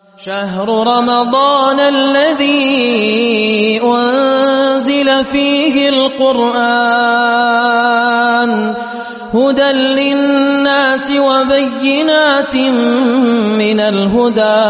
شهر رمضان الذي أنزل فيه القرآن هدى للناس وبينات من الهدى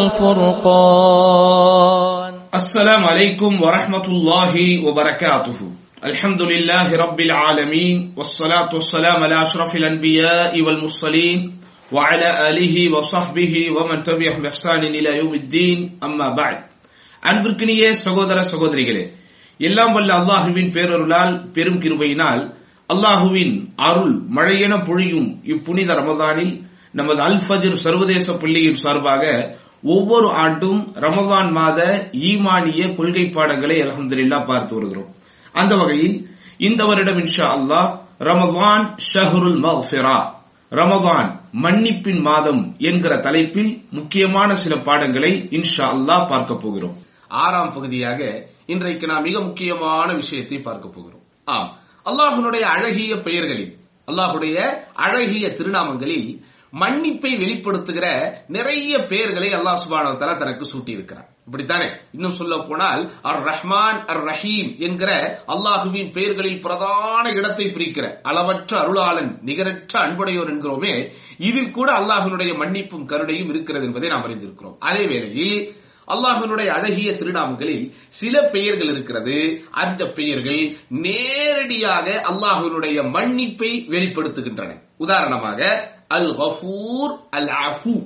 والفرقان السلام عليكم ورحمة الله وبركاته الحمد لله رب العالمين والصلاة والسلام على أشرف الأنبياء والمرسلين وعلى آله وصحبه ومن تبعهم بإحسان إلى يوم الدين أما بعد அன்பிற்கினிய சகோதர சகோதரிகளே எல்லாம் வல்ல அல்லாஹுவின் பேரருளால் பெரும் கிருபையினால் அல்லாஹுவின் அருள் மழையென பொழியும் இப்புனித ரமதானில் நமது அல் ஃபஜ்ர் சர்வதேச பள்ளியின் சார்பாக ஒவ்வொரு ஆண்டும் ரமதான் மாத ஈமானிய கொள்கை பாடங்களை அலமதுல்லா பார்த்து வருகிறோம் அந்த வகையில் இந்த வருடம் இன்ஷா அல்லாஹ் ரமதான் ஷஹருல் மஃபிரா ரமதான் மன்னிப்பின் மாதம் என்கிற தலைப்பில் முக்கியமான சில பாடங்களை இன்ஷா அல்லாஹ் பார்க்க போகிறோம் ஆறாம் பகுதியாக இன்றைக்கு நாம் மிக முக்கியமான விஷயத்தை பார்க்க போகிறோம் ஆம் அல்லாஹுடைய அழகிய பெயர்களில் அல்லாஹுடைய அழகிய திருநாமங்களில் மன்னிப்பை வெளிப்படுத்துகிற நிறைய பெயர்களை அல்லாஹ் சுபான தனக்கு சூட்டி இருக்கிறார் இப்படித்தானே இன்னும் சொல்ல போனால் அர் ரஹ்மான் அர் ரஹீம் என்கிற அல்லாஹுவின் பெயர்களில் பிரதான இடத்தை பிரிக்கிற அளவற்ற அருளாளன் நிகரற்ற அன்புடையோர் என்கிறோமே இதில் கூட அல்லாஹனுடைய மன்னிப்பும் கருணையும் இருக்கிறது என்பதை நாம் அறிந்திருக்கிறோம் அதே வேளையில் அல்லாஹனுடைய அழகிய திருநாமங்களில் சில பெயர்கள் இருக்கிறது அந்த பெயர்கள் நேரடியாக அல்லாஹனுடைய மன்னிப்பை வெளிப்படுத்துகின்றன உதாரணமாக அல் கஃபூர் அல் அஃபூ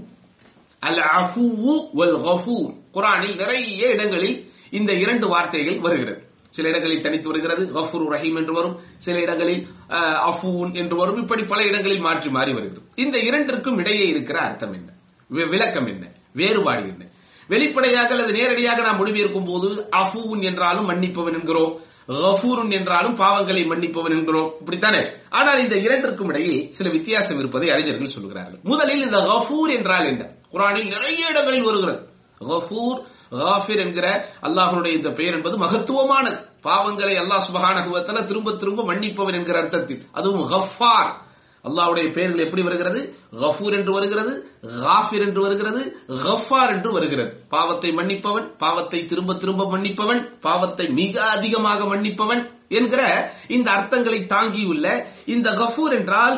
அல் அஃபூ வல் கஃபூர் குரானில் நிறைய இடங்களில் இந்த இரண்டு வார்த்தைகள் வருகிறது சில இடங்களில் தனித்து வருகிறது கஃபூர் ரஹீம் என்று வரும் சில இடங்களில் அஃபூன் என்று வரும் இப்படி பல இடங்களில் மாற்றி மாறி வருகிறது இந்த இரண்டிற்கும் இடையே இருக்கிற அர்த்தம் என்ன விளக்கம் என்ன வேறுபாடு என்ன வெளிப்படையாக அல்லது நேரடியாக நாம் மொழிபெயர்க்கும் போது அஃபூன் என்றாலும் மன்னிப்பவன் என்கிறோம் கஃபூருன் என்றாலும் பாவங்களை மன்னிப்பவன் என்கிறோம் இப்படித்தானே ஆனால் இந்த இரண்டிற்கும் இடையே சில வித்தியாசம் இருப்பதை அறிஞர்கள் சொல்கிறார்கள் முதலில் இந்த கஃபூர் என்றால் என்ன குரானில் நிறைய இடங்களில் வருகிறது கஃபூர் காஃபிர் என்கிற அல்லாஹனுடைய இந்த பெயர் என்பது மகத்துவமானது பாவங்களை அல்லாஹ் சுபகானகுவத்தல திரும்ப திரும்ப மன்னிப்பவன் என்கிற அர்த்தத்தில் அதுவும் கஃபார் அல்லாவுடைய பெயர்கள் எப்படி வருகிறது கஃபூர் என்று வருகிறது காஃபிர் என்று வருகிறது கஃபார் என்று வருகிறது பாவத்தை மன்னிப்பவன் பாவத்தை திரும்ப திரும்ப மன்னிப்பவன் பாவத்தை மிக அதிகமாக மன்னிப்பவன் என்கிற இந்த அர்த்தங்களை தாங்கியுள்ள இந்த கஃபூர் என்றால்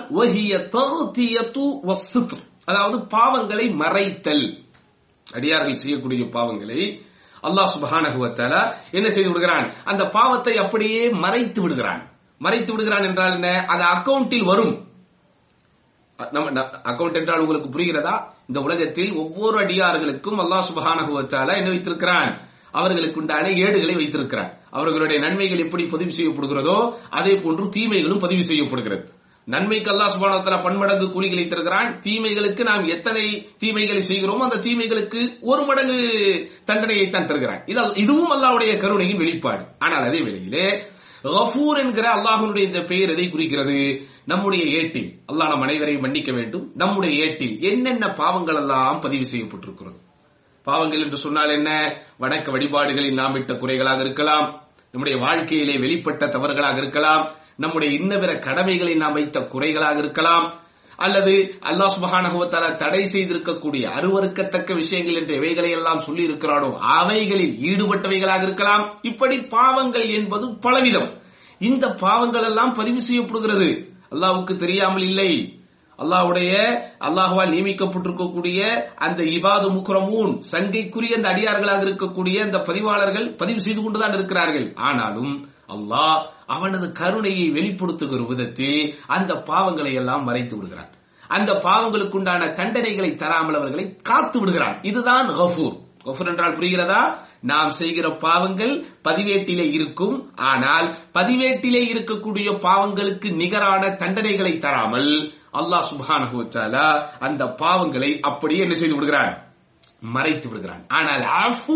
அதாவது பாவங்களை மறைத்தல் அடியார்கள் செய்யக்கூடிய பாவங்களை அல்லாஹ் சுபஹானகுவத்தால என்ன செய்து விடுகிறான் அந்த பாவத்தை அப்படியே மறைத்து விடுகிறான் மறைத்து விடுகிறான் என்றால் என்ன அது அக்கவுண்டில் வரும் நம்ம அக்கவுண்ட் என்றால் உங்களுக்கு புரிகிறதா இந்த உலகத்தில் ஒவ்வொரு அடியார்களுக்கும் அல்லாஹ் சுபஹானகுவத்தால என்ன வைத்திருக்கிறான் அவர்களுக்கு உண்டான ஏடுகளை வைத்திருக்கிறான் அவர்களுடைய நன்மைகள் எப்படி பதிவு செய்யப்படுகிறதோ அதே போன்று தீமைகளும் பதிவு செய்யப்படுகிறது நன்மைக்கு அல்லா சுபானத்தலா பன்மடங்கு கூலிகளை தருகிறான் தீமைகளுக்கு நாம் எத்தனை தீமைகளை செய்கிறோமோ அந்த தீமைகளுக்கு ஒரு மடங்கு தண்டனையை தான் தருகிறான் இதுவும் அல்லாவுடைய கருணையின் வெளிப்பாடு ஆனால் அதே வேளையிலே கஃபூர் என்கிற அல்லாஹனுடைய இந்த பெயர் எதை குறிக்கிறது நம்முடைய ஏட்டில் அல்லாஹ் நம் அனைவரையும் மன்னிக்க வேண்டும் நம்முடைய ஏட்டில் என்னென்ன பாவங்கள் எல்லாம் பதிவு செய்யப்பட்டிருக்கிறது பாவங்கள் என்று சொன்னால் என்ன வணக்க வழிபாடுகளில் நாம் இட்ட குறைகளாக இருக்கலாம் நம்முடைய வாழ்க்கையிலே வெளிப்பட்ட தவறுகளாக இருக்கலாம் நம்முடைய இன்னவிர கடமைகளை நாம் வைத்த குறைகளாக இருக்கலாம் அல்லது அல்லாஹ் சுபஹானகுவத்தால தடை செய்திருக்கக்கூடிய அருவறுக்கத்தக்க விஷயங்கள் என்ற எவைகளை எல்லாம் சொல்லி இருக்கிறானோ அவைகளில் ஈடுபட்டவைகளாக இருக்கலாம் இப்படி பாவங்கள் என்பது பலவிதம் இந்த பாவங்கள் எல்லாம் பதிவு செய்யப்படுகிறது அல்லாவுக்கு தெரியாமல் இல்லை அல்லாஹுடைய அல்லாஹுவால் நியமிக்கப்பட்டிருக்கக்கூடிய அந்த இபாது முக்ரமூன் சங்கைக்குரிய அந்த அடியார்களாக இருக்கக்கூடிய அந்த பதிவாளர்கள் பதிவு செய்து கொண்டுதான் இருக்கிறார்கள் ஆனாலும் அல்லாஹ் அவனது கருணையை வெளிப்படுத்துகிற விதத்தில் அந்த பாவங்களை எல்லாம் மறைத்து விடுகிறான் அந்த பாவங்களுக்கு உண்டான தண்டனைகளை தராமல் அவர்களை காத்து விடுகிறான் இதுதான் கஃபூர் கஃபூர் என்றால் புரிகிறதா நாம் செய்கிற பாவங்கள் பதிவேட்டிலே இருக்கும் ஆனால் பதிவேட்டிலே இருக்கக்கூடிய பாவங்களுக்கு நிகரான தண்டனைகளை தராமல் அல்லாஹ் சுபானகுவச்சாலா அந்த பாவங்களை அப்படியே என்ன செய்து விடுகிறான் மறைத்து விடுகிறான் ஆனால் அஃபூ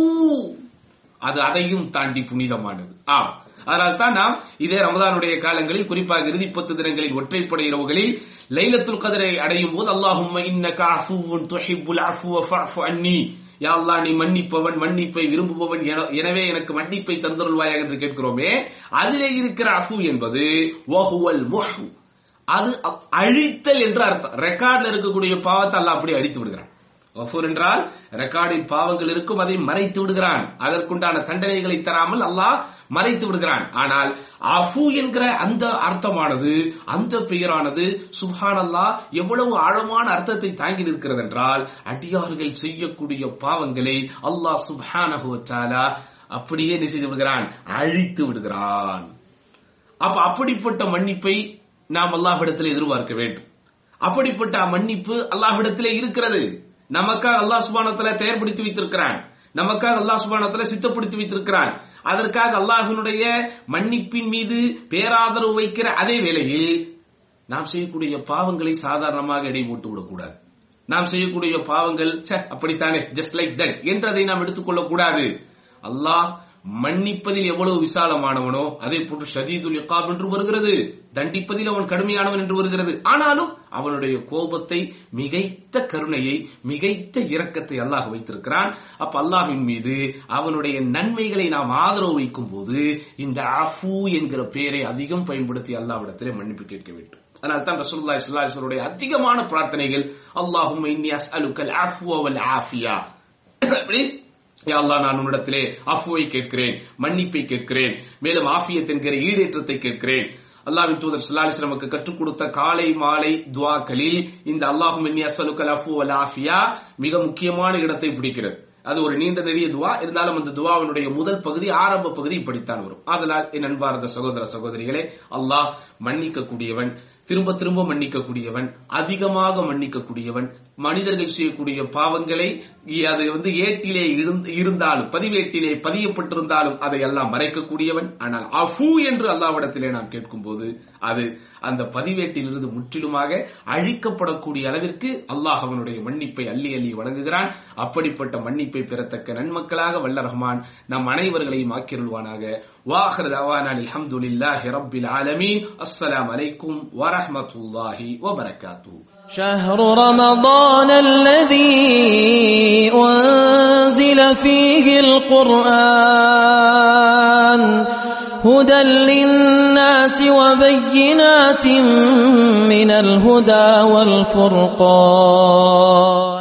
அது அதையும் தாண்டி புனிதமானது ஆம் அதனால் தான் நாம் இதே ரமதானுடைய காலங்களில் குறிப்பாக இறுதி பத்து தினங்களில் ஒற்றைப்படை இரவுகளில் லைலத்துல் கதிரை அடையும் போது அல்லாஹும்ம இன்னக அஃபூவுன் துஹிப்புல் அஃபுவ ஃபஅஃபு அன்னி யா அல்லாஹ் நீ மன்னிப்பவன் மன்னிப்பை விரும்புபவன் என- எனவே எனக்கு மன்னிப்பை தந்தருள்வாயாக என்று கேட்கிறோமே அதிலே இருக்கிற அஃபு என்பது வஹுவல் முஹு அது அ- அழித்தல் என்று அர்த்தம் ரெக்கார்ட்ல இருக்கக்கூடிய பாவத்தை அல்லாஹ் அப்படியே அழித்து விடுகிறான் கஃபூர் என்றால் ரெக்கார்டில் பாவங்கள் இருக்கும் அதை மறைத்து விடுகிறான் அதற்குண்டான தண்டனைகளை தராமல் அல்லாஹ் மறைத்து விடுகிறான் ஆனால் அஃபு என்கிற அந்த அர்த்தமானது அந்த பெயரானது சுப்ஹான் அல்லாஹ் எவ்வளவு ஆழமான அர்த்தத்தை தாங்கி நிற்கிறது என்றால் அடியார்கள் செய்யக்கூடிய பாவங்களை அல்லாஹ் சுப்ஹானஹு வ தஆலா அப்படியே என்ன செய்து விடுகிறான் அழித்து விடுகிறான் அப்ப அப்படிப்பட்ட மன்னிப்பை நாம் அல்லாஹ்விடத்தில் எதிர்பார்க்க வேண்டும் அப்படிப்பட்ட மன்னிப்பு அல்லாஹ்விடத்திலே இருக்கிறது நமக்காக அல்லாஹ் சுபானத்துல தயார்படுத்தி வைத்திருக்கிறான் நமக்காக அல்லாஹ் சுபானத்துல சித்தப்படுத்தி வைத்திருக்கிறான் அதற்காக அல்லாஹினுடைய மன்னிப்பின் மீது பேராதரவு வைக்கிற அதே வேளையில் நாம் செய்யக்கூடிய பாவங்களை சாதாரணமாக எடை போட்டு விடக்கூடாது நாம் செய்யக்கூடிய பாவங்கள் ச்சே, அப்படித்தானே ஜஸ்ட் லைக் தட் என்று அதை நாம் எடுத்துக்கொள்ளக் கூடாது அல்லாஹ் மன்னிப்பதில் எவ்வளவு விசாலமானவனோ அதே போன்று ஷதீதுல் இக்காப் என்று வருகிறது தண்டிப்பதில் அவன் கடுமையானவன் என்று வருகிறது ஆனாலும் அவனுடைய கோபத்தை மிகைத்த கருணையை மிகைத்த இரக்கத்தை அல்லாஹ் வைத்திருக்கிறான் அப்ப அல்லாஹ்வின் மீது அவனுடைய நன்மைகளை நாம் ஆதரவு வைக்கும் போது இந்த அஃபு என்கிற பெயரை அதிகம் பயன்படுத்தி அல்லாஹ்விடத்திலே மன்னிப்பு கேட்க வேண்டும் அதனால தான் ரசூலுல்லாஹி ஸல்லல்லாஹு அலைஹி வஸல்லுடைய அதிகமான பிரார்த்தனைகள் அல்லாஹும்ம இன்னி அஸ்அலுக்கல் அஃப்வ வல் ஆஃபியா அப்படி யா அல்லாஹ் நான் உன்னிடத்திலே அஃப்வை கேட்கிறேன் மன்னிப்பை கேட்கிறேன் மேலும் ஆஃபியத் என்கிற ஈடேற்றத்தை கேட்கிறேன் அல்லாஹ்வின் தூதர் ஸல்லல்லாஹு அலைஹி நமக்கு கற்றுக் கொடுத்த காலை மாலை துஆக்களில் இந்த அல்லாஹும் இன்னி அஸ்அலுக்கல் அஃப்வ வல் ஆஃபியா மிக முக்கியமான இடத்தை பிடிக்கிறது அது ஒரு நீண்ட நெடிய துவா இருந்தாலும் அந்த துவாவினுடைய முதல் பகுதி ஆரம்ப பகுதி இப்படித்தான் வரும் அதனால் என் அன்பார்ந்த சகோதர சகோதரிகளே அல்லாஹ் மன்னிக்க கூடியவன் திரும்ப திரும்ப மன்னிக்கக்கூடியவன் அதிகமாக மன்னிக்கக்கூடியவன் மனிதர்கள் செய்யக்கூடிய பாவங்களை அது வந்து ஏட்டிலே இருந்து- இருந்தாலும் பதிவேட்டிலே பதியப்பட்டிருந்தாலும் அதை எல்லாம் மறைக்கக்கூடியவன் ஆனால் அஃபு என்று அல்லாவிடத்திலே நாம் கேட்கும்போது அது அந்த பதிவேட்டிலிருந்து முற்றிலுமாக அழிக்கப்படக்கூடிய அளவிற்கு அல்லாஹ் அவனுடைய மன்னிப்பை அள்ளி அள்ளி வழங்குகிறான் அப்படிப்பட்ட மன்னிப்பை பெறத்தக்க நன்மக்களாக வல்ல ரஹ்மான் நம் அனைவர்களையும் ஆக்கிருள்வானாக வாஹர் தவானா அல்ஹம்துலில்லாஹி ரப்பில் ஆலமீன் அஸ்ஸலாமு அலைக்கும் வரஹ்மத்துல்லாஹி வபரகாத்துஹு شهر رمضان الذي أنزل فيه القرآن هدى للناس وبينات من الهدى والفرقان